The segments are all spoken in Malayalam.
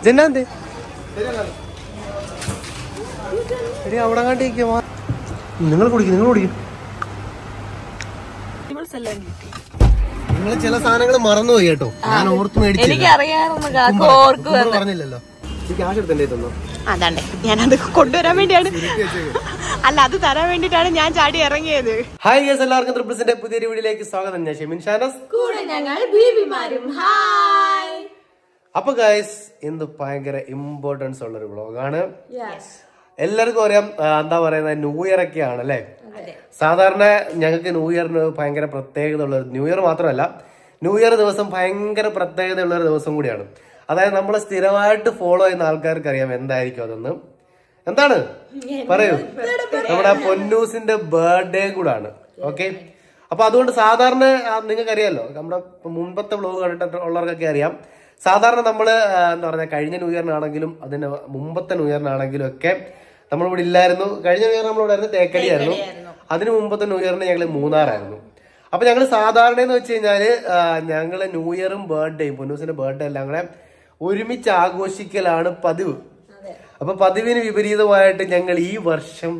ജന്നാന്തേ എടി അവിടെ കണ്ടി നിങ്ങൾ കുടിക്കും നിങ്ങൾ കുടിക്കും നിങ്ങൾ ചില സാധനങ്ങൾ മറന്നുപോയി കേട്ടോ ഞാൻ ഓർത്ത് മേടിച്ചില്ല എനിക്ക് അറിയാറുണ്ട് കാക്ക ഓർക്കും നിങ്ങൾ പറഞ്ഞില്ലല്ലോ ഈ ക്യാഷ് എടുത്തേ തന്നോ അതാണ്ടേ ഞാനത് കൊണ്ടുവരാൻ വേണ്ടിയാണ് അല്ല അത് തരാൻ വേണ്ടിട്ടാണ് ഞാൻ ചാടി ഇറങ്ങിയത് ഹായ് ഗേസ് എല്ലാവർക്കും ട്രിപ്പിൾസിന്റെ പുതിയൊരു വീഡിയോയിലേക്ക് സ്വാഗതം ഞാൻ ഷെമിൻ ഷാനസ് കൂടെ ഞങ്ങൾ ബീബിമാരും ഹായ് അപ്പൊ ഗായ്സ് ഇന്ന് ഭയങ്കര ഇമ്പോർട്ടൻസ് ഉള്ള ഒരു വ്ളോഗാണ് എല്ലാവർക്കും അറിയാം ആ, എന്താ പറയുന്നത് ന്യൂ ഇയർ ഒക്കെയാണ് അല്ലെ സാധാരണ ഞങ്ങൾക്ക് ന്യൂ ഇയറിന് ഭയങ്കര പ്രത്യേകത ഉള്ള ഒരു- ന്യൂ ഇയർ മാത്രമല്ല ന്യൂ ഇയർ ദിവസം ഭയങ്കര പ്രത്യേകതയുള്ള ഒരു ദിവസം കൂടിയാണ് അതായത് നമ്മൾ സ്ഥിരമായിട്ട് ഫോളോ ചെയ്യുന്ന ആൾക്കാർക്ക് അറിയാം എന്തായിരിക്കും അതെന്ന് എന്താണ് പറയൂ നമ്മുടെ പൊന്നൂസിന്റെ ബർത്ത്ഡേ കൂടാണ് ഓക്കെ അപ്പൊ അതുകൊണ്ട് സാധാരണ നിങ്ങൾക്ക് അറിയാലോ നമ്മുടെ മുമ്പത്തെ വ്ലോഗ് കണ്ടിട്ട് ഉള്ളവർക്കൊക്കെ അറിയാം സാധാരണ നമ്മള് ആ, എന്താ പറയാ കഴിഞ്ഞ ന്യൂ ഇയറിനാണെങ്കിലും അതിന് മുമ്പത്തെ ന്യൂ ഇയറിനാണെങ്കിലും ഒക്കെ നമ്മളിവിടെ ഇല്ലായിരുന്നു കഴിഞ്ഞ ന്യൂ ഇയർ നമ്മളിവിടെ ആയിരുന്നു തേക്കടിയായിരുന്നു അതിന് മുമ്പത്തെ ന്യൂ ഇയറിന് ഞങ്ങൾ മൂന്നാറായിരുന്നു അപ്പൊ ഞങ്ങൾ സാധാരണ എന്ന് വെച്ച് കഴിഞ്ഞാല് ആ, ഞങ്ങള് ന്യൂ ഇയറും ബർത്ത്ഡേയും പൊന്നൂസിന്റെ ബർത്ത്ഡേ എല്ലാം കൂടെ ഒരുമിച്ച് ആഘോഷിക്കലാണ് പതിവ് അപ്പൊ പതിവിന് വിപരീതമായിട്ട് ഞങ്ങൾ ഈ വർഷം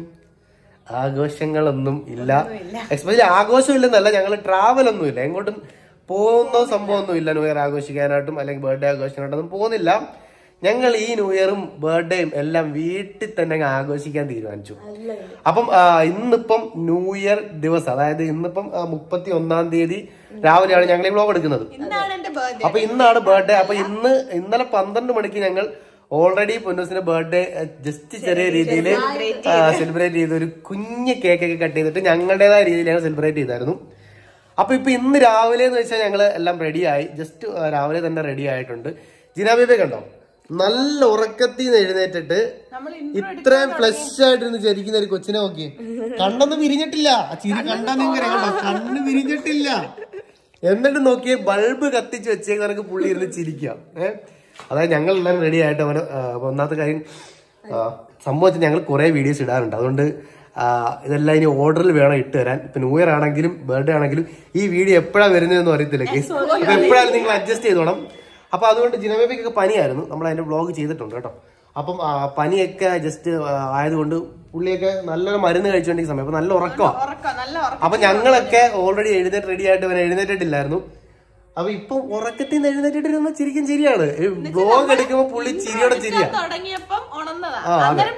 ആഘോഷങ്ങളൊന്നും ഇല്ല എക്സ്പെഷ്യലി ആഘോഷം ഇല്ലെന്നല്ല ഞങ്ങൾ ട്രാവൽ ഒന്നും ഇല്ല എങ്ങോട്ടും പോകുന്ന സംഭവമൊന്നും ഇല്ല ന്യൂ ഇയർ ആഘോഷിക്കാനായിട്ടും അല്ലെങ്കിൽ ബർത്ത്ഡേ ആഘോഷിക്കാനായിട്ടൊന്നും പോകുന്നില്ല ഞങ്ങൾ ഈ ന്യൂ ഇയറും ബർത്ത്ഡേയും എല്ലാം വീട്ടിൽ തന്നെ അങ്ങ് ആഘോഷിക്കാൻ തീരുമാനിച്ചു അപ്പം ആ, ഇന്നിപ്പം ന്യൂ ഇയർ ദിവസം അതായത് ഇന്നിപ്പം മുപ്പത്തി ഒന്നാം തീയതി രാവിലെയാണ് ഞങ്ങൾ ഈ വ്ലോഗ് എടുക്കുന്നത് ഇന്നാണ് എന്റെ ബർത്ത്ഡേ അപ്പൊ ഇന്നാണ് ബർത്ത്ഡേ അപ്പൊ ഇന്ന് ഇന്നലെ പന്ത്രണ്ട് മണിക്ക് ഞങ്ങൾ ഓൾറെഡി പൊന്നൂസിന്റെ ബർത്ത്ഡേ ജസ്റ്റ് ചെറിയ രീതിയിൽ സെലിബ്രേറ്റ് ചെയ്ത് ഒരു കുഞ്ഞ് കേക്ക് ഒക്കെ കട്ട് ചെയ്തിട്ട് ഞങ്ങളുടേതായ രീതിയിൽ ഞങ്ങൾ സെലിബ്രേറ്റ് ചെയ്തായിരുന്നു അപ്പൊ ഇപ്പൊ ഇന്ന് രാവിലെ എന്ന് വെച്ചാൽ ഞങ്ങൾ എല്ലാം റെഡിയായി ജസ്റ്റ് രാവിലെ തന്നെ റെഡി ആയിട്ടുണ്ട് ജിനാബേബെ കണ്ടോ നല്ല ഉറക്കത്തിൽ നിന്ന് എഴുന്നേറ്റിട്ട് ഇത്രയും ഫ്ലഷ് ആയിട്ടിരുന്ന് ചരിക്കുന്ന ഒരു കൊച്ചിനെ നോക്കി കണ്ണൊന്നും വിരിഞ്ഞിട്ടില്ല ആ ചിരി കണ്ടാ നിങ്ങൾക്ക് കണ്ടോ കണ്ണ് വിരിഞ്ഞിട്ടില്ല എന്നിട്ട് നോക്കിയേ ബൾബ് കത്തിച്ച് വെച്ചേക്ക് നിനക്ക് പുള്ളി ഇരുന്ന് ചിരിക്കാം ഏഹ് അതായത് ഞങ്ങൾ എല്ലാവരും റെഡി ആയിട്ട് അവന് ആ, അപ്പൊ ഒന്നാമത്തെ കാര്യം ആ, സംഭവത്തിൽ ഞങ്ങൾ കുറെ വീഡിയോസ് ഇടാറുണ്ട് അതുകൊണ്ട് ആ, ഇതെല്ലാം ഇനി ഓർഡറിൽ വേണം ഇട്ട് തരാൻ ഇപ്പൊ ന്യൂ ഇയർ ആണെങ്കിലും ബർത്ത്ഡേ ആണെങ്കിലും ഈ വീഡിയോ എപ്പോഴാണ് വരുന്നതെന്ന് അറിയത്തില്ല കേസ് അപ്പൊ എപ്പോഴാണ് നിങ്ങൾ അഡ്ജസ്റ്റ് ചെയ്തോണം അപ്പൊ അതുകൊണ്ട് ജിനബേബിക്കൊക്കെ പനിയായിരുന്നു നമ്മൾ അതിന്റെ വ്ളോഗ് ചെയ്തിട്ടുണ്ട് കേട്ടോ അപ്പം ആ, പനിയൊക്കെ ജസ്റ്റ് ആയതുകൊണ്ട് പുള്ളിയൊക്കെ നല്ലൊരു മരുന്ന് കഴിച്ചുകൊണ്ടിരിക്കുന്ന സമയം അപ്പൊ നല്ല ഉറക്കമാണ് ഉറക്കം നല്ല ഉറക്കം അപ്പൊ ഞങ്ങളൊക്കെ ഓൾറെഡി എഴുന്നേറ്റ് റെഡി ആയിട്ട് ഇവൻ എഴുന്നേറ്റിട്ടില്ലായിരുന്നു അപ്പൊ ഇപ്പൊ ഉറക്കത്തിൽ നിന്ന് എഴുന്നേറ്റിട്ടിരുന്ന ചിരിക്കും ചിരിയാണ് ബ്ലോഗ് എടുക്കുമ്പോ പുള്ളി ചിരിയോടെ ചിരിയാ തുടങ്ങിയപ്പം ഉണർന്നതാ ആ അതെ അന്നേരം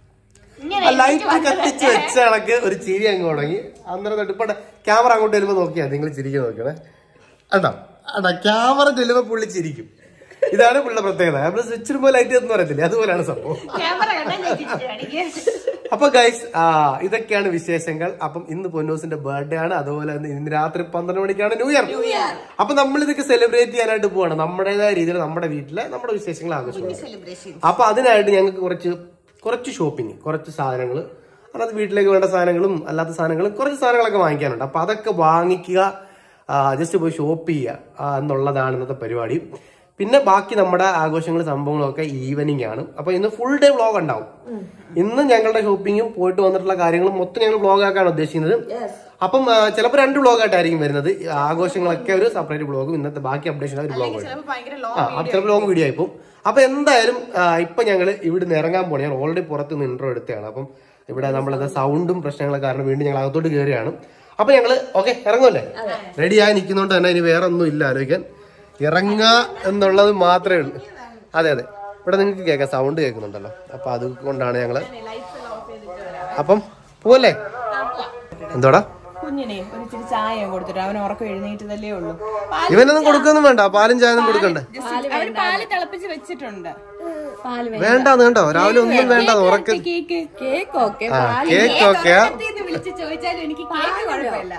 ഇങ്ങനെ ആ ലൈറ്റ് കത്തിച്ച് വെച്ച കണക്ക് ഒരു ചിരി അങ്ങ് തുടങ്ങി അന്നേരം തൊട്ട് ഇപ്പൊ ക്യാമറ അങ്ങോട്ട് വരുമ്പോ നോക്കിയാ നിങ്ങൾ ചിരിക്കാൻ നോക്കണേ അതാ അതാ ക്യാമറ ചെല്ലുമ്പോ പുള്ളി ചിരിക്കും ഇതാണ് പുള്ളിയുടെ പ്രത്യേകത നമ്മള് സ്വിച്ച് ഇടുമ്പോ ലൈറ്റ് എന്ന് പറയത്തില്ലേ അതുപോലെയാണ് സംഭവം ക്യാമറ കണ്ടാ ഞാൻ ചിരിച്ചു കാണിക്കും. അപ്പൊ ഗൈസ് ഇതൊക്കെയാണ് വിശേഷങ്ങൾ അപ്പം ഇന്ന് പൊന്നൂസിന്റെ ബർത്ത്ഡേ ആണ് അതുപോലെ തന്നെ ഇന്ന് രാത്രി പന്ത്രണ്ട് മണിക്കാണ് ന്യൂ ഇയർ അപ്പൊ നമ്മൾ ഇതൊക്കെ സെലിബ്രേറ്റ് ചെയ്യാനായിട്ട് പോവാണ് നമ്മുടേതായ രീതിയിൽ നമ്മുടെ വീട്ടിലെ നമ്മുടെ വിശേഷങ്ങൾ ആഘോഷിക്കുന്നത് സെലിബ്രേഷൻ അപ്പൊ അതിനായിട്ട് ഞങ്ങൾക്ക് കുറച്ച് കുറച്ച് ഷോപ്പിംഗ് കുറച്ച് സാധനങ്ങൾ അല്ലാതെ വീട്ടിലേക്ക് വേണ്ട സാധനങ്ങളും അല്ലാത്ത സാധനങ്ങളും കുറച്ച് സാധനങ്ങളൊക്കെ വാങ്ങിക്കാനുണ്ട് അപ്പൊ അതൊക്കെ വാങ്ങിക്കുക ജസ്റ്റ് പോയി ഷോപ്പ് ചെയ്യുക ആ, എന്നുള്ളതാണ് ഇന്നത്തെ പരിപാടി പിന്നെ ബാക്കി നമ്മുടെ ആഘോഷങ്ങളും സംഭവങ്ങളും ഒക്കെ ഈവനിങ് ആണ് അപ്പൊ ഇന്ന് ഫുൾ ഡേ വ്ളോഗ് ഉണ്ടാവും ഇന്ന് ഞങ്ങളുടെ ഷോപ്പിങ്ങും പോയിട്ട് വന്നിട്ടുള്ള കാര്യങ്ങളും മൊത്തം ഞങ്ങൾ വ്ളോഗ് ആക്കാണ് ഉദ്ദേശിക്കുന്നത് അപ്പം ചിലപ്പോൾ രണ്ട് വ്ളോഗ് ആയിട്ടായിരിക്കും വരുന്നത് ഈ ആഘോഷങ്ങളൊക്കെ ഒരു സെപ്പറേറ്റ് വ്ളോഗും ഇന്നത്തെ ബാക്കി അപ്ഡേഷൻ ഒരു വ്ളോഗ് ചിലപ്പോ ഭയങ്കര ലോ ആ അത് ചിലപ്പോൾ ലോങ് വീഡിയോ ആയിപ്പോ അപ്പൊ എന്തായാലും ആ, ഇപ്പൊ ഞങ്ങൾ ഇവിടുന്ന് ഇറങ്ങാൻ പോണേ ഞാൻ ഓൾറെഡി പുറത്ത് നിന്ന് ഇൻട്രോ എടുത്തതാണ് അപ്പം ഇവിടെ നമ്മളത് സൗണ്ടും പ്രശ്നങ്ങളും കാരണം വീണ്ടും ഞങ്ങൾ അകത്തോട്ട് കയറിയാണ് അപ്പൊ ഞങ്ങള് ഓക്കെ ഇറങ്ങുമല്ലേ റെഡി ആയി നിൽക്കുന്നോണ്ട് തന്നെ ഇനി വേറെ ഒന്നും ഇല്ല ആലോചിക്കാൻ ഇറങ്ങുക എന്നുള്ളത് മാത്രമേ ഉള്ളൂ അതെ അതെ ഇവിടെ നിങ്ങൾക്ക് കേൾക്കാം സൗണ്ട് കേൾക്കുന്നുണ്ടല്ലോ അപ്പൊ അതുകൊണ്ടാണ് ഞങ്ങള് അപ്പം പോവല്ലേ എന്തോടാ കുഞ്ഞിനെ ഒരു ഇച്ചിരി ചായ കൊടുത്തിട്ട് അവൻ ഉറക്കം എഴുന്നേറ്റതല്ലേ ഉള്ളൂ ഇവനൊന്നും കൊടുക്കൊന്നും വേണ്ട പാലും ചായനും കൊടുക്കണ്ടേ അവര് പാല് തിളപ്പിച്ച് വെച്ചിട്ടുണ്ട് വേണ്ടാന്ന് കണ്ടോ രാവിലെ ഒന്നും വേണ്ട ഉറക്ക കേക്ക് കേക്ക് ഓക്കെ ആ കേക്ക് ഒക്കെ വിളിച്ച് ചോദിച്ചാലും എനിക്ക് കേക്ക് കുഴപ്പമില്ല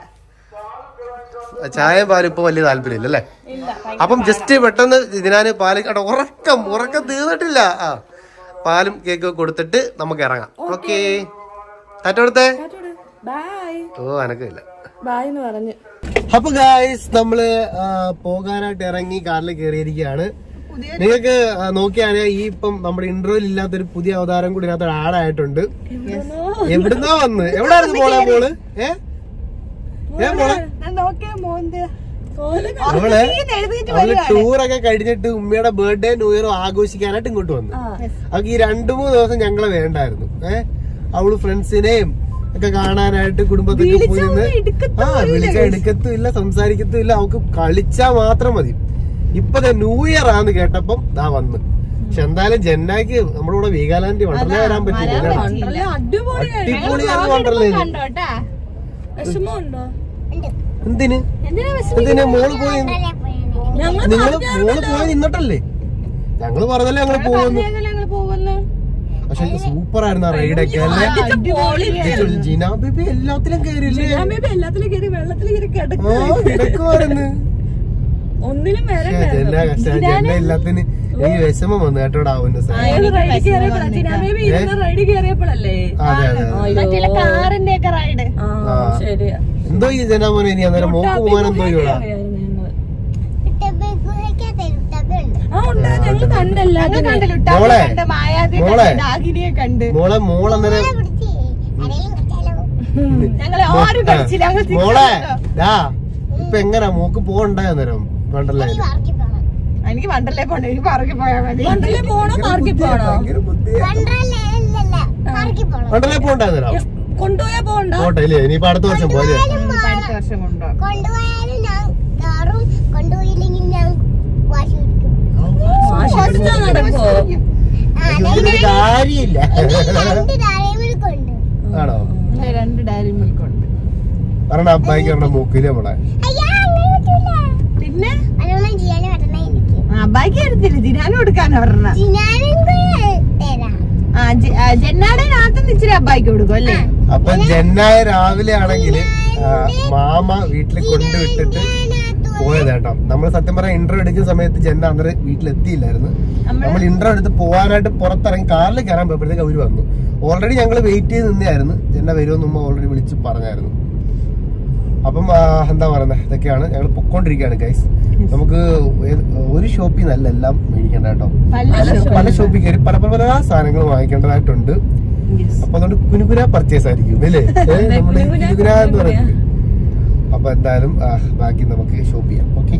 ചായ പാലും ഇപ്പൊ വലിയ താല്പര്യമില്ല അല്ലേ അപ്പം ജസ്റ്റ് പെട്ടെന്ന് ഇതിനാന് പാല് കണ്ടോ ഉറക്കം ഉറക്കം തീർന്നിട്ടില്ല ആ പാലും കേക്കും കൊടുത്തിട്ട് നമുക്ക് ഇറങ്ങാം ഓക്കെ ടാറ്റ കൊടുത്തേ ബൈ ഓ അനക്കില്ല ബൈ എന്ന് പറഞ്ഞു അപ്പൊ ഗായ്സ് നമ്മള് ആ, പോകാനായിട്ട് ഇറങ്ങി കാറിൽ കയറിയിരിക്കുകയാണ് നിങ്ങൾക്ക് ആ, നോക്കിയാൽ ഈ ഇപ്പം നമ്മുടെ ഇന്റർവ്യൂൽ ഇല്ലാത്തൊരു പുതിയ അവതാരം കൂടി ഇതിനകത്ത് ആഡായിട്ടുണ്ട് എവിടുന്നാ വന്ന് എവിടായിരുന്നു മോളെ മോള് ഏ ഏ മോളെ നോക്കിയാ മോന്ത് അവള് അവള് ടൂറൊക്കെ കഴിഞ്ഞിട്ട് ഉമ്മയുടെ ബർത്ത്ഡേ ന്യൂ ഇയർ ആഘോഷിക്കാനായിട്ട് ഇങ്ങോട്ട് വന്നു അവൾക്ക് ഈ രണ്ടു മൂന്ന് ദിവസം ഞങ്ങളെ വേണ്ടായിരുന്നു ഏഹ് അവള് ഫ്രണ്ട്സിനെയും ഒക്കെ കാണാനായിട്ട് കുടുംബത്തൊക്കെ പോയി നിന്ന് ആ വിളിച്ച എടുക്കത്തും ഇല്ല സംസാരിക്കത്തും ഇല്ല അവൾക്ക് കളിച്ചാ മാത്രം മതി ഇപ്പൊ ന്യൂ ഇയർ ആന്ന് കേട്ടപ്പം ദാ വന്ന് പക്ഷെ എന്തായാലും ജന്നാക്ക് നമ്മുടെ കൂടെ വീഗാലാൻഡ് വണ്ടർലേ വരാൻ പറ്റില്ല അടിപൊളിയാണ് വണ്ടർലേ വിഷമമുണ്ടോ എന്തിന് എന്തിന് മോള് പോയി നിങ്ങള് മോള് പോയി നിന്നിട്ടല്ലേ ഞങ്ങള് പറഞ്ഞല്ലേ ഞങ്ങള് പോകുന്നു ഞങ്ങൾ പോകുന്നു പക്ഷെ സൂപ്പർ ആയിരുന്നു ആ റൈഡൊക്കെ അല്ലേ ജിനാ ബേബി എല്ലാത്തിലും കയറില്ലേ എല്ലാത്തിലും കയറി വെള്ളത്തിൽ കയറി കിടക്കും ആ കിടക്കുവായിരുന്നു ഒന്നിലും വരെ പക്ഷേ ജന്ന കഷ്ട ജന്ന എല്ലാത്തിനും എനിക്ക് വിഷമം വന്നു കേട്ടോടാ അവന്റെ റൈഡ് കയറിയപ്പോഴാ റൈഡ് കയറിയപ്പോഴല്ലേ അതെ അതെ കാറിന്റെ ഒക്കെ റൈഡ് ആ. ശരിയാ എന്തോ ഈ ജനാമോനെ ഇനി അന്നേരം മോക്ക് പോകാൻ എന്തോ ഇവിടെ ആ ഉണ്ട് ഞങ്ങൾ കണ്ടെല്ലാത്തിനും മോളെ മോളെ ഡാഗിനിയെ കണ്ട് മോളെ മോൾ അന്നേരം ഞങ്ങളെ ആരും കളിച്ചില്ല ഞങ്ങൾ മോളെ ഡാ ഇപ്പൊ എങ്ങനാ മോക്ക് പോകണ്ടേ അന്നേരം വണ്ടർലേ എനിക്ക് വണ്ടല്ലേ പോണേ എനിക്ക് പാർക്കിൽ പോയാൽ മതി വണ്ടല്ലേ പോണോ പാർക്കിൽ പോണോ വണ്ടർലേ പോകണ്ടേ അന്നേരം കൊണ്ടുപോയാ പോണ്ട പോട്ടെ ഇല്ലേ ഇനിയിപ്പോ അടുത്ത വർഷം പോലെ അടുത്ത വർഷം കൊണ്ടുപോകാം കൊണ്ടുപോയാലും ഞാൻ കാറും കൊണ്ടുപോയില്ലെങ്കിൽ ഞാൻ വാശി പിടിക്കും നടക്കോ ആ, ഇതിനൊരു കാര്യമില്ല രണ്ട് ഡയമണ്ട് കൊണ്ട് ആണോ രണ്ട് ഡയറി മിൽക്ക് ഉണ്ട് പറഞ്ഞ അബ്ബായിക്ക് പറഞ്ഞ മൂക്കില് നമ്മളെ അയ്യാ അങ്ങനെ പറ്റൂല പിന്നെ അതൊന്നും ചെയ്യാൻ പറ്റണ എനിക്ക് അബ്ബായിക്ക് എടുത്തില്ല ജിനാനും എടുക്കാനാ പറഞ്ഞ ഞാനും കൂടെ തരാം ആ ജന്നാടെ നാട്ടിൽ ഇച്ചിരി അബ്ബായിക്ക് കൊടുക്കും അല്ലേ അപ്പൊ ജന്നായ രാവിലെ ആണെങ്കിൽ മാമ വീട്ടിൽ കൊണ്ടുവിട്ടിട്ട് പോയത് കേട്ടോ നമ്മൾ സത്യം പറഞ്ഞ ഇന്റർവ്യൂ എടുക്കുന്ന സമയത്ത് ജന്ന അന്നേരം വീട്ടിലെത്തിയില്ലായിരുന്നു നമ്മൾ ഇന്റർവ്യൂ എടുത്ത് പോകാനായിട്ട് പുറത്തിറങ്ങി കാറിൽ കയറാൻ പോയപ്പോഴത്തേക്ക് അവര് വന്നു ഓൾറെഡി ഞങ്ങൾ വെയിറ്റ് ചെയ്ത് നിന്നായിരുന്നു ജന്ന വരുമെന്ന് ഉമ്മ ഓൾറെഡി വിളിച്ച് പറഞ്ഞായിരുന്നു അപ്പം ആ, എന്താ പറയുന്നത് ഇതൊക്കെയാണ് ഞങ്ങൾ പൊക്കോണ്ടിരിക്കുകയാണ് ഗൈസ് നമുക്ക് ഏത് ഒരു ഷോപ്പിൽ നിന്നല്ല എല്ലാം മേടിക്കേണ്ട കേട്ടോ പല- പല ഷോപ്പിൽ കയറി പല പല പല സാധനങ്ങൾ വാങ്ങിക്കേണ്ടതായിട്ടുണ്ട് അപ്പൊ അതുകൊണ്ട് കുനുകുന പർച്ചേസ് ആയിരിക്കും അല്ലേ ഏ, നമ്മള് കുനുകുന എന്ന് പറയുന്നത് അപ്പൊ എന്തായാലും ആ, ബാക്കി നമുക്ക് ഷോപ്പ് ചെയ്യാം ഓക്കെ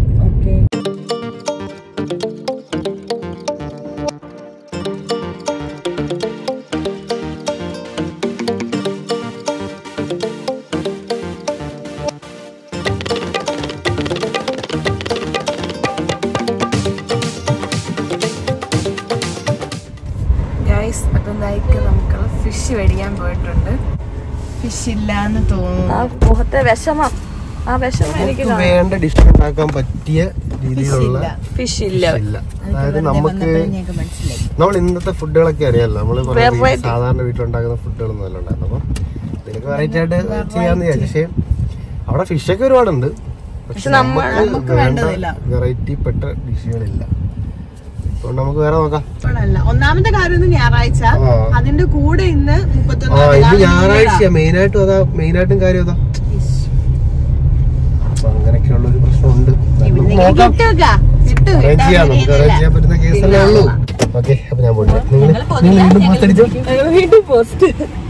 ഗൈസ് അപ്പം നൈക്ക് നമുക്കുള്ള ഫിഷ് മേടിക്കാൻ പോയിട്ടുണ്ട് ഫിഷ് ഇല്ലാന്ന് തോന്നുന്നു ആ മുഖത്തെ വിഷമം ആ വിഷമം എനിക്ക് നമുക്ക് വേണ്ട ഡിഷ് ഉണ്ടാക്കാൻ പറ്റിയ രീതിയിലുള്ള ഫിഷ് ഇല്ല ഇല്ല അതായത് നമുക്ക് നമ്മൾ ഇന്നത്തെ ഫുഡുകളൊക്കെ അറിയാലോ നമ്മള് കുറേ വീ- സാധാരണ വീട്ടിലുണ്ടാക്കുന്ന ഫുഡുകളൊന്നും അല്ല ഉണ്ടാക്കുന്നത് അപ്പൊ ഇതിനൊക്കെ വെറൈറ്റി ആയിട്ട് ചെയ്യാന്ന് വിചാരിച്ചു പക്ഷേ അവിടെ ഫിഷൊക്കെ ഒരുപാടുണ്ട് പക്ഷെ നമുക്ക് വേണ്ട വെറൈറ്റി പെട്ട ഡിഷുകളില്ല അതുകൊണ്ട് നമുക്ക് വേറെ നോക്കാം ഇപ്പോഴല്ല ഒന്നാമത്തെ കാര്യം ഇന്ന് ഞായറാഴ്ച ആ. അതിന്റെ കൂടെ ഇന്ന് ആ മുപ്പത്തൊന്നാം ഇത് ഞായറാഴ്ച മെയിനായിട്ടും അതാ മെയിനായിട്ടും കാര്യം അതാ അപ്പൊ അങ്ങനെയൊക്കെയുള്ള ഒരു പ്രശ്നമുണ്ട് നമുക്ക് നോക്കാം അറേഞ്ച് ചെയ്യാം നമുക്ക് അറേഞ്ച് ചെയ്യാൻ പറ്റുന്ന കേസല്ലേ ഉള്ളൂ ഓക്കെ അപ്പൊ ഞാൻ പോട്ടെ നിങ്ങൾ നിങ്ങൾ വീണ്ടും പോസ്റ്റടിച്ചോ വീണ്ടും പോസ്റ്റ്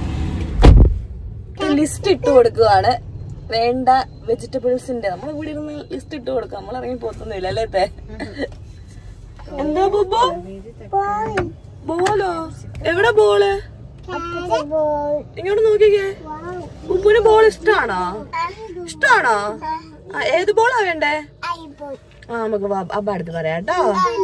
ലിസ്റ്റ് ഇട്ട് കൊടുക്കുവാണ് വേണ്ട വെജിറ്റബിൾസിന്റെ നമ്മൾ ഇവിടെ ഇരുന്ന് ലിസ്റ്റ് ഇട്ട് കൊടുക്കാം നമ്മൾ ഇറങ്ങി പോത്തൊന്നുമില്ല അല്ലേ തേ എന്താ ബുബോ ബോളോ എവിടെ ബോള് ഇങ്ങോട്ട് നോക്കിക്കേ ബുബുന് ബോൾ ഇഷ്ടാണോ ഇഷ്ടാണോ ആ, ഏത് ബോളാ വേണ്ടേ ആ നമുക്ക് വാ, അബ്ബ അടുത്ത് പറയാം കേട്ടോ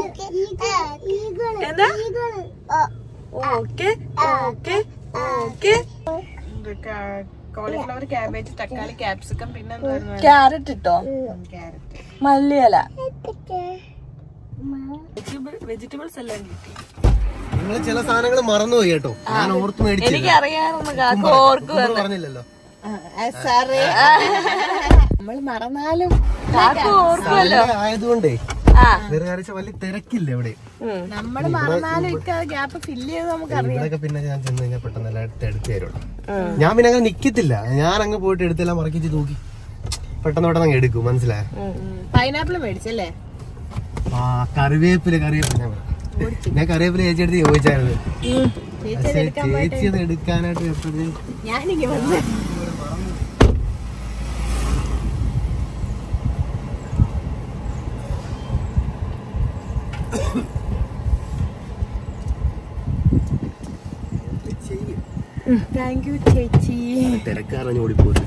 എന്താ okay okay okay cauliflower cabbage തക്കാളി ക്യാപ്സിക്കം പിന്നെ ക്യാരറ്റ് ഇട്ടോ മല്ലിയില വെജിറ്റബിൾസ് എല്ലാം കിട്ടി നിങ്ങൾ ചില സാധനങ്ങൾ മറന്നുപോയി കേട്ടോ ഞാൻ ഓർത്ത് മേടിച്ചില്ല എനിക്ക് അറിയാമെന്ന് കാക്ക ഓർക്കും നിങ്ങൾ പറഞ്ഞില്ലല്ലോ നമ്മൾ മറന്നാലും കാക്ക ഓർക്കുമല്ലോ സാധനങ്ങൾ ആയതുകൊണ്ടേ ആ വേറെ കാര്യം വലിയ തിരക്കില്ല എവിടെ നമ്മൾ മറന്നാലും ഗ്യാപ്പ് ഫില്ല് ചെയ്ത് നമുക്ക് ഇവിടെയൊക്കെ പിന്നെ ഞാൻ ചെന്ന് കഴിഞ്ഞാൽ പെട്ടെന്ന് എല്ലാം എടുത്ത് എടുത്ത് തരുള്ളൂ ഞാൻ പിന്നെ അങ്ങനെ നിക്കത്തില്ല ഞാൻ അങ്ങ് പോയിട്ട് എടുത്തെല്ലാം മറക്കിച്ച് തൂക്കി പെട്ടെന്ന് പെട്ടെന്ന് അങ്ങ് എടുക്കും മനസ്സിലായ പൈനാപ്പിൾ മേടിച്ചല്ലേ ആ കറിവേപ്പില കറിവേപ്പില ഞാൻ പറയാം. ഞാൻ കറിവേപ്പില ചേച്ചി എടുത്ത് ചോദിച്ചായിരുന്നു പക്ഷേ ചേച്ചി അത് എടുക്കാനായിട്ട് എപ്പോഴും ഞാനിങ്ങനെ വന്ന് താങ്ക് യു ചേച്ചി തിരക്കാരഞ്ഞ് ഓടിപ്പോയി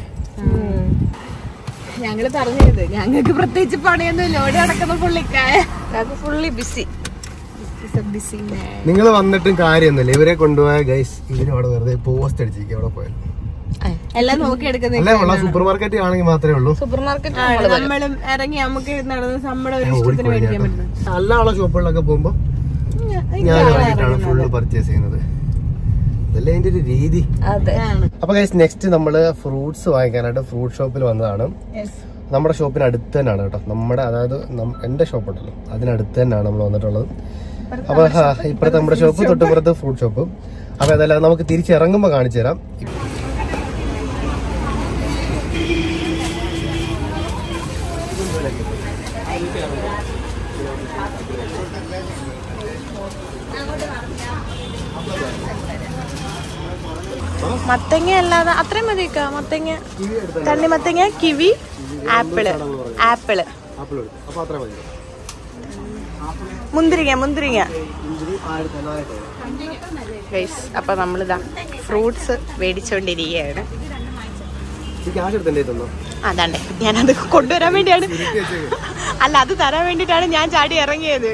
ഞങ്ങള് പറഞ്ഞത് ഞങ്ങൾക്ക് പ്രത്യേകിച്ച് പണിയൊന്നും ഇല്ല ഓടി നടക്കുന്ന പുള്ളിക്കായ ഫുള്ളി ബിസി ബിസി നിങ്ങൾ വന്നിട്ടും കാര്യമൊന്നുമില്ല ഇവരെ കൊണ്ടുപോയ ഗൈസ് ഇവര് അവിടെ വെറുതെ പോസ്റ്റ് അടിച്ചിരിക്കും അവിടെ പോയത് എല്ലാം നോക്കി എടുക്കുന്ന അല്ലേ ഉള്ള സൂപ്പർ മാർക്കറ്റ് ആണെങ്കിൽ മാത്രമേ ഉള്ളൂ സൂപ്പർ മാർക്കറ്റ് നമ്മളും ഇറങ്ങി നമുക്ക് നടന്ന് നമ്മുടെ ഒരു ഇഷ്ടത്തിന് ഓടിപ്പോയി മേടിക്കാൻ കേട്ടോ. പറ്റുന്നത് നല്ല ഉള്ള ഷോപ്പുകളിലൊക്കെ പോകുമ്പോ ഞാൻ ഇറങ്ങിയിട്ടാണ് ഫുള്ള് പർച്ചേസ് ചെയ്യുന്നത് ഇതല്ലേ അതിന്റെ ഒരു രീതി അതെ അപ്പൊ ഗൈസ് നെക്സ്റ്റ് നമ്മള് ഫ്രൂട്ട്സ് വാങ്ങിക്കാനായിട്ട് ഫ്രൂട്ട് ഷോപ്പിൽ വന്നതാണ് നമ്മുടെ ഷോപ്പിന് അടുത്ത് തന്നെയാണ് കേട്ടോ നമ്മുടെ അതായത് നം- എന്റെ ഷോപ്പ് ഉണ്ടല്ലോ അതിനടുത്ത് തന്നെയാണ് നമ്മൾ വന്നിട്ടുള്ളത് അപ്പൊ ഹാ, ഇപ്പുറത്തെ നമ്മുടെ ഷോപ്പ് തൊട്ടിപ്പുറത്ത് ഫ്രൂട്ട് ഷോപ്പ് അപ്പൊ അതല്ലാതെ നമുക്ക് തിരിച്ചിറങ്ങുമ്പോ കാണിച്ചു തരാം മത്തങ്ങ അല്ലാതെ അത്രയും മതിക്ക മത്തങ്ങ തണ്ണിമത്തങ്ങ കിവി ആപ്പിള് ആപ്പിള് അപ്പൊ അത്ര മതി മുന്തിരിങ്ങ മുന്തിരിങ്ങ ഗൈസ് അപ്പൊ നമ്മളിതാ ഫ്രൂട്ട്സ് മേടിച്ചോണ്ടിരിക്കുകയാണ് ക്യാഷ് എടുത്തേ തന്നോ അതാണ്ട് ഞാനത് കൊണ്ടുവരാൻ വേണ്ടിയാണ് അല്ല അത് തരാൻ വേണ്ടിട്ടാണ് ഞാൻ ചാടി ഇറങ്ങിയത്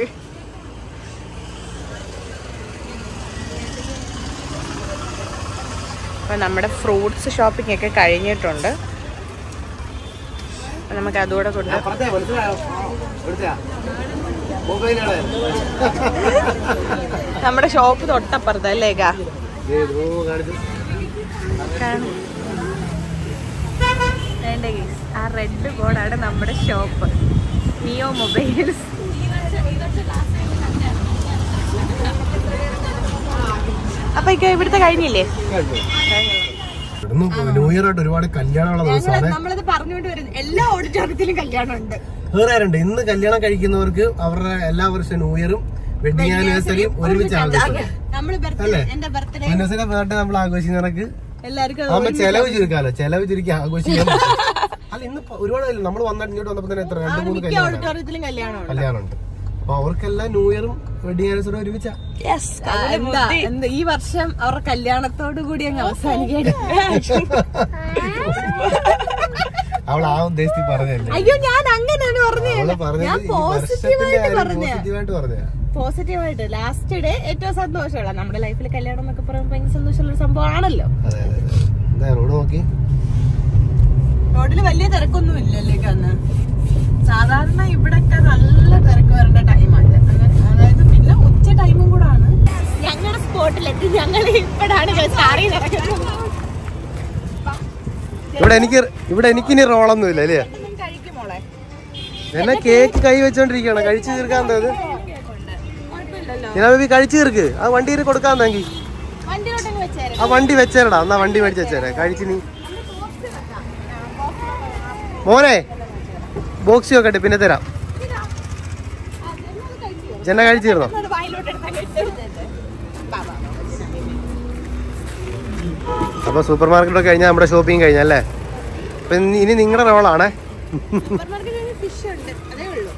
അപ്പൊ നമ്മുടെ ഫ്രൂട്ട്സ് ഷോപ്പിംഗ് ഒക്കെ കഴിഞ്ഞിട്ടുണ്ട് അപ്പൊ നമുക്ക് അതുകൂടെ കൊണ്ട് പറഞ്ഞേ മനസ്സിലായോ എടുത്തയാ മൊബൈലാണ് നമ്മുടെ ഷോപ്പ് തൊട്ടപ്പുറത്ത് അല്ലേ കാ കാണിച്ചു വേണ്ട ഗീസ് ആ റെഡ് ബോർഡാണ് നമ്മുടെ ഷോപ്പ് നിയോ മൊബൈൽസ് അപ്പൊ ഇക്ക ഇവിടുത്തെ കഴിഞ്ഞില്ലേ ന്യൂ ഇയർ ആയിട്ട് ഒരുപാട് കല്യാണമുള്ള ദിവസമാണ് നമ്മളത് പറഞ്ഞുകൊണ്ട് വരുന്നത് എല്ലാ ഓഡിറ്റോറിയത്തിലും കല്യാണം ഉണ്ട് വേറെ ആരുണ്ട് ഇന്ന് കല്യാണം കഴിക്കുന്നവർക്ക് അവരുടെ എല്ലാ വർഷവും ന്യൂ ഇയറും വെഡിങ് ആനിവേഴ്സറിയും ഒരുമിച്ച് ആഘോഷിക്കും നമ്മള് അല്ലേ എന്റെ ബർത്ത്ഡേ മനസ്സിലെ ബർത്ത്ഡേ നമ്മൾ ആഘോഷിക്കുന്നവർക്ക് എല്ലാവർക്കും ആകുമ്പോ ചെലവ് ചുരുക്കാലോ ചെലവ് ചുരുക്കി ആഘോഷിക്കാൻ പറ്റും. അല്ല ഇന്ന് ഇപ്പൊ ഒരുപാട് നമ്മൾ വന്നിട്ട് ഇങ്ങോട്ട് വന്നപ്പോ തന്നെ എത്ര രണ്ട് മൂന്ന് കല്യാണം ഓഡിറ്റോറിയത്തിലും കല്യാണമാണ് കല്യാണമുണ്ട് അപ്പൊ അവർക്കെല്ലാം ന്യൂ ഇയറും വെഡിങ് ആനിവേഴ്സറിയും ഒരുമിച്ചാ എന്താ എന്താ ഈ വർഷം അവരുടെ കല്യാണത്തോടു കൂടി അങ്ങ് അവസാനിക്കട്ടെ അവൾ ആ ഉദ്ദേശത്തിൽ പറഞ്ഞല്ലേ അയ്യോ ഞാൻ അങ്ങനെയാണ് പറഞ്ഞത് അവള് പറഞ്ഞത് ഞാൻ ഈ വർഷത്തിന്റെ പോസിറ്റീവായിട്ട് കാര്യം പറഞ്ഞ പോസിറ്റീവായിട്ട് പറഞ്ഞ പോസിറ്റീവായിട്ട് ലാസ്റ്റ് ഡേ ഏറ്റവും സന്തോഷമുള്ള നമ്മുടെ ലൈഫിൽ കല്യാണം എന്നൊക്കെ പറയുമ്പോൾ ഭയങ്കര സന്തോഷമുള്ള ഒരു സംഭവമാണല്ലോ അതെ അതെ അതെ. എന്താ റോഡ് നോക്കി റോഡിൽ വലിയ തിരക്കൊന്നും ഇല്ലല്ലേ അന്ന് സാധാരണ ഇവിടൊക്കെ നല്ല തിരക്ക് വരേണ്ട ടൈമാണ് അതായത് പിന്നെ ഉച്ച ടൈമും കൂടാണ് ഞങ്ങളുടെ സ്പോട്ടിലെത്തി ഞങ്ങൾ ഇപ്പോഴാണ് ചാറി നടക്കുന്നത് ഇവിടെ എനിക്ക് ഇവിടെ എനിക്കിനി റോളൊന്നും ഇല്ല അല്ലേ കഴിക്കും മോളെ എന്നെ കേക്ക് കൈ വെച്ചോണ്ടിരിക്കുകയാണ് കഴിച്ചു തീർക്കാൻ എന്തത് കുഴപ്പമില്ലല്ലോ ഞാൻ ബേബി കഴിച്ചു തീർക്ക് ആ വണ്ടിയിൽ കൊടുക്കാന്നെങ്കിൽ വണ്ടിയിലോട്ടങ്ങ് വെച്ചേരെ ആ വണ്ടി വെച്ചേരടാ എന്നാ വണ്ടി മേടിച്ച് വെച്ചേരെ കഴിച്ചു നീ മോനെ ബോക്സ് വെക്കട്ടെ പിന്നെ തരാം ജന കഴിച്ചു തീർന്നോ അത് വായിലോട്ട് എടുത്തങ്ങ് ഇട്ട് ബാ, ബാ. അപ്പൊ സൂപ്പർ മാർക്കറ്റൊക്കെ കഴിഞ്ഞാൽ നമ്മുടെ ഷോപ്പിംഗ് കഴിഞ്ഞല്ലേ അപ്പൊ ഇനി- ഇനി നിങ്ങളുടെ റോളാണേ സൂപ്പർ മാർക്കറ്റിൽ ഫിഷ് ഉണ്ട് അതേ ഉള്ളൂ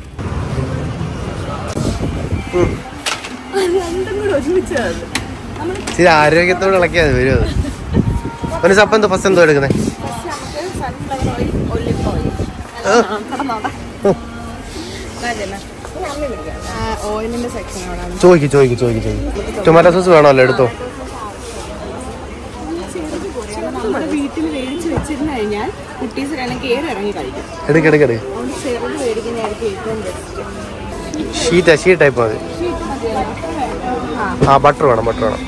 രണ്ടും കൂടെ ഒരുമിച്ചത് ഇച്ചിരി ആരോഗ്യത്തോടെ ഇളക്കിയാൽ വരും അത് ഒരു സപ്പം എന്തോ ഫസ്റ്റ് എന്തോ എടുക്കുന്നത് സൺഫ്ലവർ ഓയിൽ ഒലിവ് ഓയിൽ ഓയിലിന്റെ സെക്ഷൻ അവിടെ ചോദിക്കും ചോദിക്കും ചോദിക്കും ചോദിക്കും ടൊമാറ്റോ സോസ് വേണമല്ലോ എടുത്തോ നമ്മുടെ വീട്ടിൽ മേടിച്ച് വെച്ചിരുന്നു കഴിഞ്ഞാൽ കുട്ടീസിനെല്ലാം കയറി ഇറങ്ങി കഴിക്കും എടുക്ക് എടുക്ക് എടുക്ക് അതുകൊണ്ട് ചെറുത് മേടിക്കുന്നതായിരിക്കും ഏറ്റവും ബെസ്റ്റ് ഷീറ്റാ ഷീറ്റ് ടൈപ്പ് മതി ആ ബട്ടർ വേണം ബട്ടർ വേണം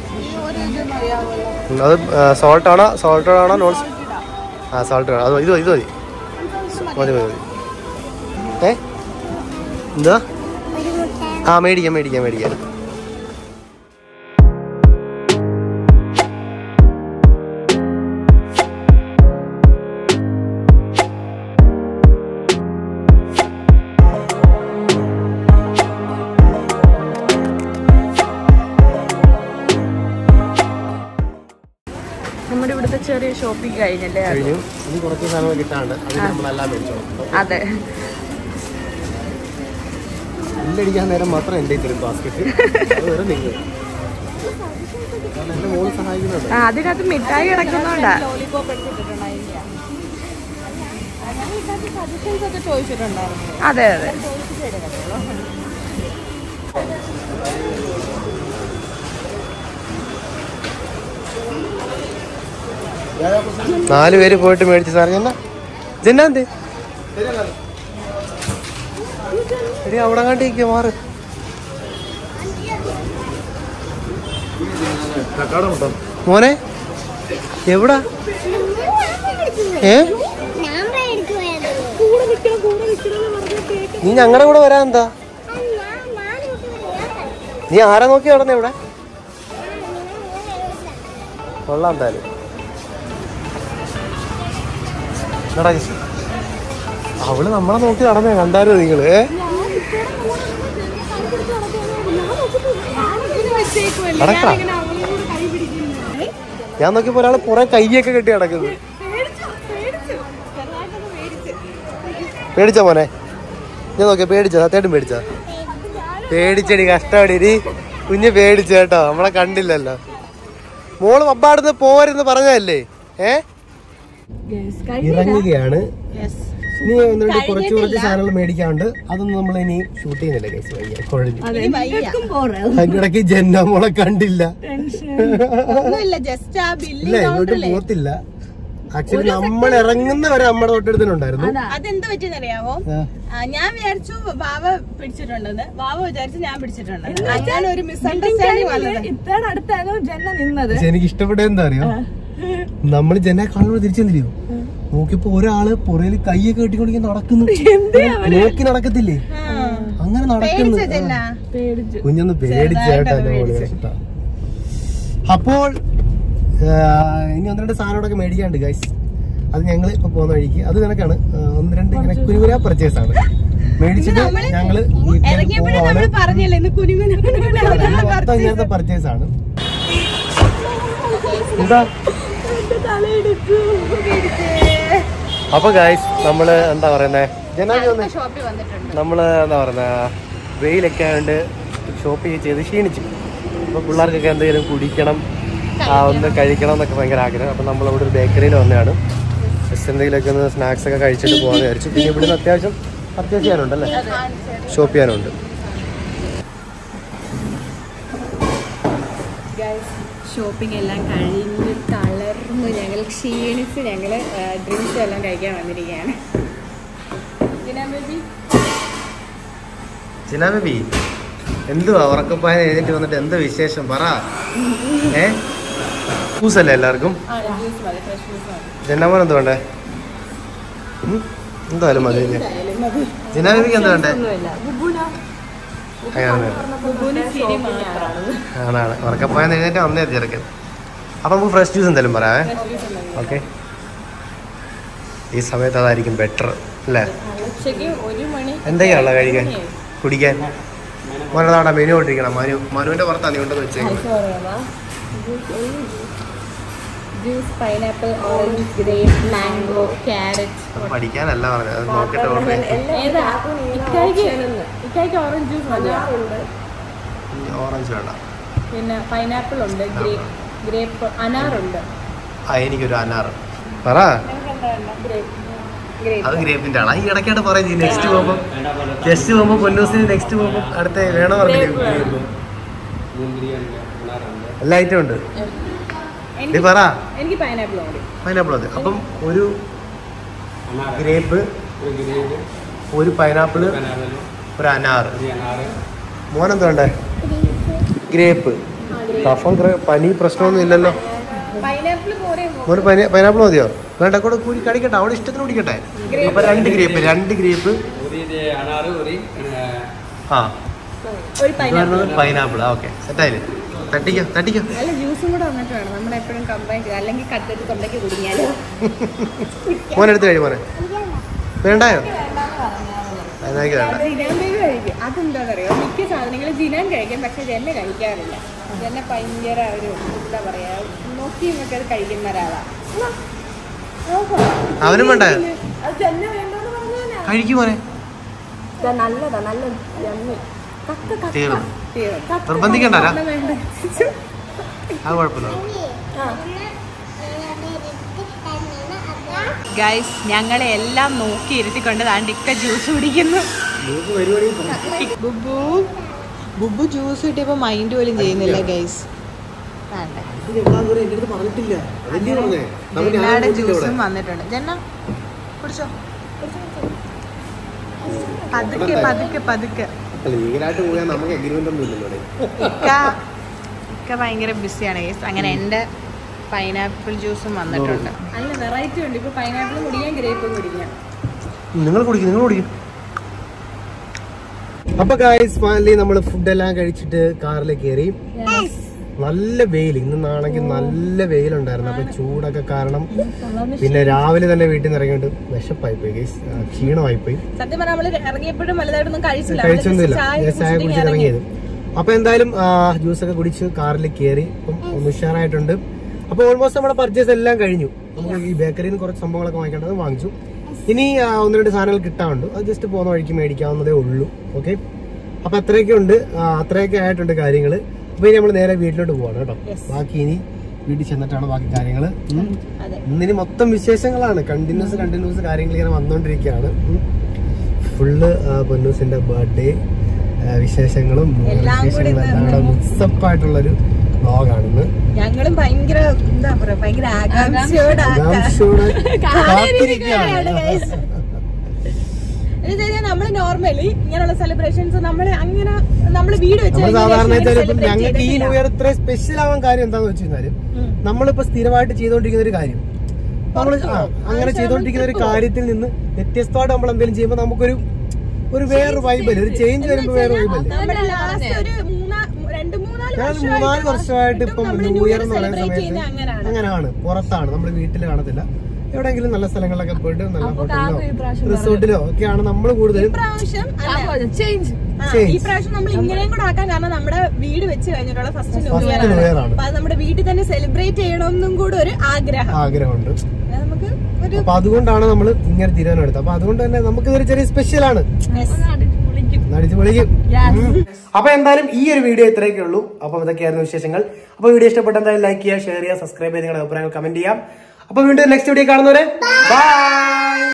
ഉം, അത് സോൾട്ട് ആണോ സോൾട്ട് ആണോ നോൺ ആ സോൾട്ട് വേണം അത് മതി, ഇത് മതി ഇത് മതി മതി മതി മതി ഏ എന്താ ആ മേടിക്കാം മേടിക്കാം മേടിക്കാം നമ്മുടെ ഇവിടുത്തെ ചെറിയ ഷോപ്പിംഗ് കഴിഞ്ഞല്ലേ കഴിഞ്ഞു ഇനി കുറച്ച് സാധനങ്ങൾ കിട്ടാണ്ട് അതിന് നമ്മളെല്ലാം മേടിച്ചോളാം അതെ ബില്ലടിക്കാൻ നേരം മാത്രം എൻ്റെ തരും ബാസ്ക്കറ്റ് അത് വേറെ നിങ്ങൾ കാരണം എൻ്റെ മോള് സഹായിക്കുന്നുണ്ട് ആ അതിനകത്ത് മിഠായി കിടക്കുന്നോണ്ടാ ലോലിപോപ്പ് എടുത്തിട്ടുണ്ടായില്ല ഞങ്ങൾ ഇതിനകത്ത് സജഷൻസ് ഒക്കെ ചോദിച്ചിട്ടുണ്ടായിരുന്നു അതെ അതെ നാല് പേര് പോയിട്ട് മേടിച്ച് സാർ എന്നാ ജന്നാന്ത് എടി അവിടെ കണ്ടിരിക്കുക മാറ് മോനെ എവിടാ ഏ ഞാൻ മേടിക്കുമായിരുന്നു നീ ഞങ്ങളുടെ കൂടെ വരാൻ എന്താ ഞാൻ ഞാൻ ഇവിടെ നീ ആരെ നോക്കി നടന്നേ ഇവിടെ കൊള്ളാം എന്തായാലും എടാ ജിസു, അവള് നമ്മളെ നോക്കി നടന്നേ കണ്ടായിരുന്നു നിങ്ങള് ഏ? നടക്കാ ഞാൻ നോക്കിയപ്പോ ഒരാള് പുറേ കൈയൊക്കെ കെട്ടി നടക്കുന്നു പേടിച്ച മോനെ ഞാൻ നോക്കിയ പേടിച്ച സത്യമായിട്ടും പേടിച്ച പേടിച്ചടി കഷ്ടപ്പെടി കുഞ്ഞ് പേടിച്ച കേട്ടോ നമ്മളെ കണ്ടില്ലല്ലോ മോള് പബ്ബാടുന്ന് പോരുന്ന് പറഞ്ഞതല്ലേ ഏ ഇറങ്ങുകയാണ് ഇനി ഒന്ന് രണ്ട് കുറച്ച് കുറച്ച് സാധനങ്ങൾ മേടിക്കാണ്ട് അതൊന്നും നമ്മൾ ഇനി ഷൂട്ട് ചെയ്യുന്നില്ല കേസ് വയ്യ കുഴഞ്ഞു അതിനിടയ്ക്ക് ജന്ന മോളെ കണ്ടില്ല ഒന്നുമില്ല ജസ്റ്റ് ആ ഇല്ല ബില്ല് ഇങ്ങോട്ട് പോത്തില്ല ആക്ച്വലി നമ്മൾ ഇറങ്ങുന്ന വരെ നമ്മുടെ തൊട്ടടുത്തിനുണ്ടായിരുന്നു അതെന്ത് പറ്റിയെന്നറിയാമോ ആ. ആ, ഞാൻ വിചാരിച്ചു വാവ പിടിച്ചിട്ടുണ്ടെന്ന് വാവ വിചാരിച്ചു ഞാൻ പിടിച്ചിട്ടുണ്ടെന്ന് അങ്ങനെ ഒരു മിസ്അണ്ടർസ്റ്റാൻഡിങ് വന്നത് ഇത്രയുടെ അടുത്തായിരുന്നു ജന്ന നിന്നത് പക്ഷെ എനിക്ക് ഇഷ്ടപ്പെട്ട എന്താ അറിയോ നമ്മൾ ജന കാണുമ്പോൾ തിരിച്ചെന്തിരിയോ നോക്കിയപ്പോ ഒരാള് പുറയില് കൈയൊക്കെ കെട്ടിക്കൊണ്ടിരിക്കുന്ന നടക്കുന്നു നോക്കി നടക്കത്തില്ലേ അങ്ങനെ നടക്കുന്നു ജന്ന പേടിച്ചു കുഞ്ഞൊന്ന് പേടിച്ചേട്ടാ എന്റെ മോള് കഷ്ട. അപ്പോൾ ആ, ഇനി ഒന്ന് രണ്ട് സാധനങ്ങളൊക്കെ മേടിക്കാണ്ട് ഗൈസ് അത് ഞങ്ങൾ ഇപ്പൊ പോകുന്ന വഴിക്ക് അത് കണക്കാണ് ആ, ഒന്ന് രണ്ട് ഇങ്ങനെ കുരുകുരാ പർച്ചേസ് ആണ് മേടിച്ചിട്ട് ഞങ്ങള് വീട്ടിലേക്ക് ഇറങ്ങിയപ്പോഴേ പോവാണ് നമ്മള് പറഞ്ഞില്ലേ ഇന്ന് കുനുകുന ഇത് മൊത്തം ഇങ്ങനത്തെ പർച്ചേസ് ആണ് എന്താ അപ്പൊ ഗൈസ് നമ്മള് എന്താ പറയുന്നേ ജനാലി വന്നേ ഷോപ്പിൽ വന്നിട്ടുണ്ട് നമ്മള് എന്താ പറയുന്ന വെയിലൊക്കെ ആയതുകൊണ്ട് ഷോപ്പിംഗ് ചെയ്ത് ക്ഷീണിച്ചു അപ്പൊ പിള്ളേർക്കൊക്കെ എന്തെങ്കിലും കുടിക്കണം ആ ഒന്ന് കഴിക്കണം എന്നൊക്കെ ഭയങ്കര ആഗ്രഹം അപ്പൊ നമ്മൾ ഇവിടെ ഒരു ബേക്കറിയിൽ വന്നതാണ് ജസ്റ്റ് എന്തെങ്കിലുമൊക്കെ ഒന്ന് സ്നാക്സ് ഒക്കെ കഴിച്ചിട്ട് പോകാന്ന് വിചാരിച്ചു പിന്നെ ഇവിടുന്ന് അത്യാവശ്യം പർച്ചേസ് ചെയ്യാനുണ്ട് അല്ലേ ഷോപ്പ് ചെയ്യാനുണ്ട് ഷോപ്പിംഗ് എല്ലാം കഴിഞ്ഞ് തളർന്ന് ഞങ്ങൾ ക്ഷീണിച്ച് ഞങ്ങൾ ഡ്രിങ്ക്സ് എല്ലാം കഴിക്കാൻ വന്നിരിക്കുകയാണ് ജിന ബേബി എന്തുവാ ഉറക്കപ്പായ എഴുന്നേറ്റ് വന്നിട്ട് എന്താ വിശേഷം പറ ഏ ജ്യൂസല്ലേ എല്ലാവർക്കും ജന്നമോൻ എന്ത് വേണ്ടേ ഉം? എന്തായാലും മതി ഇനി. ജിന ബേബിക്ക് എന്താ വേണ്ടേ അങ്ങനെ ആണാണ് ഉറക്കപ്പായ എഴുന്നേറ്റ് വന്നേ ചെറുക്കൻ അപ്പൊ നമുക്ക് ഫ്രഷ് ജ്യൂസ് എന്തായാലും പറയാവേ ഓക്കെ ഈ സമയത്ത് അതായിരിക്കും ബെറ്റർ അല്ലേ ഉച്ചയ്ക്ക് ഒരു മണി എന്തൊക്കെയാണല്ലോ കഴിക്കാൻ കുടിക്കാൻ മോനതാടാ മെനു കൊണ്ടിരിക്കണം മനു മനുവിന്റെ പുറത്താണ് നീ കൊണ്ടുവന്ന് വെച്ചേക്കുന്നത് juice pineapple orange grape mango carrot അത് പഠിക്കാനല്ല പറഞ്ഞത് അത് നോക്കിട്ട് ഓർഡർ ഏതാ ഇക്കായ്ക്ക് ഇക്കായ്ക്ക് ഓറഞ്ച് ജ്യൂസ് മതിയോ ഓറഞ്ച് വേണ്ട പിന്നെ പൈനാപ്പിൾ ഉണ്ട് ഗ്രേപ്പ് ഗ്രേപ്പ് അനാറുണ്ട് ആ എനിക്കൊരു അനാറ് പറ അത് ഗ്രേപ്പിന്റെ ആളാ ഈ ഇടയ്ക്കായിട്ട് പറയും നെക്സ്റ്റ് പോകുമ്പോ നെക്സ്റ്റ് പോകുമ്പോ പൊന്നൂസിന് നെക്സ്റ്റ് പോകുമ്പോ അടുത്ത വേണോ പറഞ്ഞില്ലേ ഗ്രേപ്പ് എല്ലാ ഐറ്റം ഉണ്ട് നീ പറ എനിക്ക് പൈനാപ്പിൾ മതി പൈനാപ്പിൾ മതി അപ്പം ഒരു ഗ്രേപ്പ് ഒരു പൈനാപ്പിള് ഒരു അനാറ് മോനെന്താ വേണ്ടേ ഗ്രേപ്പ് കഫം ഗ്ര- പനി പ്രശ്നമൊന്നും ഇല്ലല്ലോ പൈനാപ്പിൾ പോരെ മോന് പനി പൈനാപ്പിൾ മതിയോ വേണ്ട കൂടെ കൂടി കടിക്കട്ടെ അവിടെ ഇഷ്ടത്തിന് കുടിക്കട്ടെ അപ്പൊ രണ്ട് ഗ്രേപ്പ് രണ്ട് ഗ്രേപ്പ് ആ ഒരു പൈനാപ്പിൾ പൈനാപ്പിൾ ആ ഓക്കെ സെറ്റായില്ലേ തട്ടിക്കോ തട്ടിക്കോ നല്ല ജ്യൂസും കൂടെ വന്നിട്ട് വേണം നമ്മൾ എപ്പോഴും കമ്പൈൻ ചെയ്ത് അല്ലെങ്കിൽ കട്ടിട്ട് തൊണ്ടയ്ക്ക് കുടുങ്ങിയാലോ മോനെടുത്ത് കഴിയും മോനെ വേണ്ടായോ അതിനാക്കി വേണ്ട ജിനാൻ ബേബി കഴിക്കും അതെന്താണെന്നറിയോ മിക്ക സാധനങ്ങളും ജിനാൻ കഴിക്കും പക്ഷെ ജെന്നെ കഴിക്കാറില്ല ജെന്നെ ഭയങ്കര ഒരു എന്താ പറയാ നോക്കി നോക്കി അത് കഴിക്കുന്ന ഒരാളാ അവനും വേണ്ട അത് ജെന്നെ വേണ്ടോന്ന് പറഞ്ഞാ കഴിക്കും മോനെ നല്ലതാ നല്ല yummy. കക്ക കക്ക തീർന്നു തീർന്നു. കക്ക നിർബന്ധിക്കണ്ട, കക്ക വേണ്ട അത് കുഴപ്പമില്ല ആ ഗൈസ് ഞങ്ങളെ എല്ലാം നോക്കി ഇരുത്തിക്കൊണ്ട് താണ്ട് ഇക്ക ജ്യൂസ് കുടിക്കുന്നു ബുബു ബുബു ജ്യൂസ് കിട്ടിയപ്പോ മൈൻഡ് പോലും ചെയ്യുന്നില്ല ഗൈസ് എല്ലാടെ ജ്യൂസും വന്നിട്ടുണ്ട് ജന്ന കുടിച്ചോ പതുക്കെ പതുക്കെ പതുക്കെ ലീഗലായിട്ട് പോയാൽ നമുക്ക് എഗ്രിമെന്റ് ഒന്നും ഇല്ലല്ലോ ഇവിടെ. ഇക്ക ഇക്ക ഭയങ്കര ബിസിയാണ് ഗൈസ് അങ്ങനെ എൻ്റെ പൈനാപ്പിൾ ജ്യൂസും വന്നിട്ടുണ്ട് അല്ല വെറൈറ്റി ഉണ്ട് ഇപ്പൊ പൈനാപ്പിൾ കുടിക്കാൻ ഗ്രേപ്പ് കുടിക്കാം നിങ്ങൾ കുടിക്കും നിങ്ങൾ കുടിക്കും അപ്പൊ ഗായ്സ് ഫാമിലി നമ്മൾ ഫുഡ് എല്ലാം കഴിച്ചിട്ട് കാറിൽ കയറി നല്ല വെയിൽ ഇന്നാണെങ്കിൽ നല്ല വെയിലുണ്ടായിരുന്നു അപ്പൊ ചൂടൊക്കെ കാരണം പിന്നെ രാവിലെ തന്നെ വീട്ടിൽ നിന്ന് ഇറങ്ങിയിട്ട് വിശപ്പായി പോയി ഗൈസ് ക്ഷീണമായി പോയി സത്യം പറഞ്ഞാൽ നമ്മള് ഇറങ്ങിയപ്പോഴും വലുതായിട്ടൊന്നും കഴിച്ചില്ല കഴിച്ചൊന്നുമില്ല ഞാൻ ചായ കുടിച്ചിട്ട് ഇറങ്ങിയത് അപ്പൊ എന്തായാലും ജ്യൂസ് ഒക്കെ കുടിച്ച് കാറിൽ കയറി ഇപ്പം ഒന്ന് ഉഷാറായിട്ടുണ്ട് അപ്പൊ ഓൾമോസ്റ്റ് നമ്മുടെ പർച്ചേസ് എല്ലാം കഴിഞ്ഞു നമുക്ക് ഈ ബേക്കറിയിൽ നിന്ന് കുറച്ച് സംഭവങ്ങളൊക്കെ വാങ്ങിക്കേണ്ടത് വാങ്ങിച്ചു ഇനി ആ, ഒന്ന് രണ്ട് സാധനങ്ങൾ കിട്ടാനുണ്ട് അത് ജസ്റ്റ് പോകുന്ന വഴിക്ക് മേടിക്കാവുന്നതേ ഉള്ളൂ ഓക്കെ അപ്പൊ അത്രയൊക്കെ ഉണ്ട് ആ, അത്രയൊക്കെ ആയിട്ടുണ്ട് കാര്യങ്ങള് അപ്പൊ ഇനി നമ്മൾ നേരെ വീട്ടിലോട്ട് പോവാണ് കേട്ടോ ബാക്കി ഇനി വീട്ടിൽ ചെന്നിട്ടാണ് ബാക്കി കാര്യങ്ങള് ഉം. ഇന്നിനി മൊത്തം വിശേഷങ്ങളാണ് കണ്ടിന്യൂസ് കണ്ടിന്യൂസ് കാര്യങ്ങൾ ഇങ്ങനെ വന്നുകൊണ്ടിരിക്കുകയാണ് ഉം. ഫുള്ള് പൊന്നൂസിന്റെ ബർത്ത്ഡേ വിശേഷങ്ങളും വിശേഷങ്ങളും എല്ലാം മിക്സപ്പ് ആയിട്ടുള്ളൊരു വ്ളോഗാണ് ഇന്ന് ഞങ്ങളും ഭയങ്കര എന്താ പറയാ ഭയങ്കര ആകാംക്ഷയോടെ ആകാംക്ഷയോടെ കാത്തിരിക്കുകയാണ് നമ്മള് നോർമലി ഇങ്ങനെയുള്ള സെലിബ്രേഷൻസ് നമ്മള് അങ്ങനെ നമ്മള് വീട് വെച്ച് നമ്മൾ കഴിഞ്ഞാൽ സാധാരണ ഇങ്ങനെ വെച്ചാൽ ഇപ്പം celebrate ഞങ്ങൾക്ക് ഈ ചെയ്തിട്ടില്ല. ന്യൂ ഇയർ ഇത്ര സ്പെഷ്യൽ ആവാൻ കാര്യം എന്താന്ന് വെച്ച് കഴിഞ്ഞാല് നമ്മളിപ്പോ സ്ഥിരമായിട്ട് ചെയ്തുകൊണ്ടിരിക്കുന്ന ഒരു കാര്യം നമ്മൾ അങ്ങനെ ചെയ്തുകൊണ്ടിരിക്കുന്ന ഒരു കാര്യത്തിൽ നിന്ന് വ്യത്യസ്തമായിട്ട് നമ്മൾ എന്തെങ്കിലും ചെയ്യുമ്പോൾ നമുക്കൊരു ഒരു വേറൊരു വൈബല്ലേ ഒരു ചേഞ്ച് വരുമ്പോൾ വേറെ വൈബല്ലേ നമ്മള് ലാസ്റ്റ് ഒരു മൂന്നാ രണ്ട് മൂന്നാല് ഞാൻ വർഷമായിട്ട് മൂന്നാല് വർഷമായിട്ട് ഇപ്പം നമ്മള് ന്യൂ ഇയർ എന്ന് പറയുന്ന celebrate സമയത്ത് ചെയ്യുന്നത് അങ്ങനെയാണ് അങ്ങനെയാണ് പുറത്താണ് നമ്മൾ വീട്ടിൽ കാണത്തില്ല എവിടെയെങ്കിലും നല്ല സ്ഥലങ്ങളിലൊക്കെ പോയിട്ട് നല്ല ഹോട്ടലിലോ റിസോർട്ടിലോ ഒക്കെയാണ് നമ്മൾ കൂടുതലും പ്രാവശ്യം അല്ല, ചേഞ്ച് ആ, Change. ഈ പ്രാവശ്യം നമ്മൾ ഇങ്ങനെയും കൂടെ ആക്കാൻ കാരണം നമ്മുടെ വീട് വെച്ച് കഴിഞ്ഞിട്ടുള്ള first new First year New Year ആണ്. ആണ് അപ്പൊ അത് നമ്മുടെ വീട്ടിൽ തന്നെ സെലിബ്രേറ്റ് ചെയ്യണമെന്നും കൂടെ ഒരു ആഗ്രഹം ആഗ്രഹമുണ്ട് അത് നമുക്ക് ഒരു അപ്പൊ അതുകൊണ്ടാണ് നമ്മൾ ഇങ്ങനെ തീരുമാനം എടുത്തത് അപ്പൊ അതുകൊണ്ട് തന്നെ നമുക്ക് ഇതൊരു ചെറിയ സ്പെഷ്യൽ ആണ് അടിച്ചു പൊളിക്കും ഉം. അപ്പൊ എന്തായാലും ഈ ഒരു വീഡിയോ ഇത്രയൊക്കെ ഉള്ളൂ അപ്പൊ ഇതൊക്കെയായിരുന്നു വിശേഷങ്ങൾ അപ്പൊ വീഡിയോ ഇഷ്ടപ്പെട്ട എന്തായാലും ലൈക്ക് ചെയ്യുക ഷെയർ ചെയ്യുക സബ്സ്ക്രൈബ് ചെയ്യുക നിങ്ങളുടെ അഭിപ്രായങ്ങൾ കമന്റ് ചെയ്യാം അപ്പൊ വീണ്ടും നെക്സ്റ്റ് വീഡിയോ കാണുന്നവരെ ബൈ